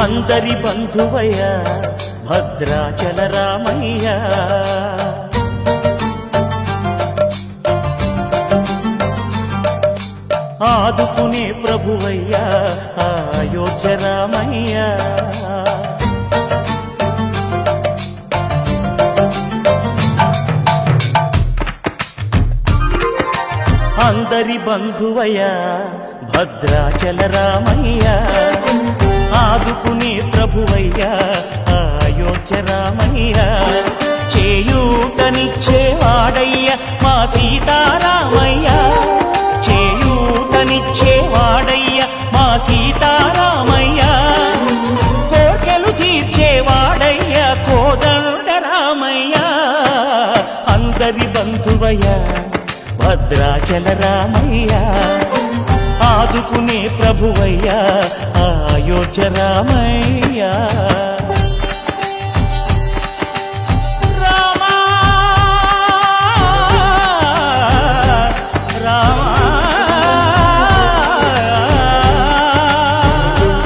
అందరి బంధువయ్య భద్రాచల రామయ్య ఆదుకునే ప్రభువయ్య అయోధ్య రామయ్య అందరి బంధువయ్య భద్రాచల రామయ్య ఆదుకునే ప్రభువయ్య అయోధ్య రామయ్య చేయూతనిచ్చేవాడయ్య మా సీతారామయ్య చేయూతనిచ్చేవాడయ్య మా సీతారామయ్య కోర్కెలు తీర్చేవాడయ్య కోదండ రామయ్య అందరి బంధువయ్య భద్రాచల రామయ్య ఆదుకునే ప్రభువయ్య అయోధ్య రామయ్య రామా రామా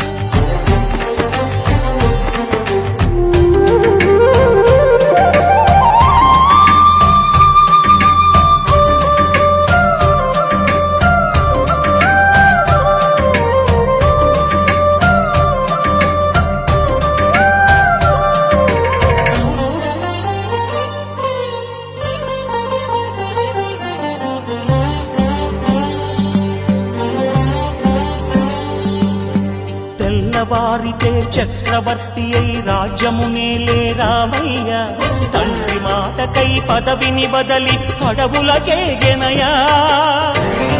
తెల్లవారితే చక్రవర్తి అయి రాజ్యమునేలే రామయ్య తండ్రి మాటకై పదవిని బదలి అడవులకే గెనయా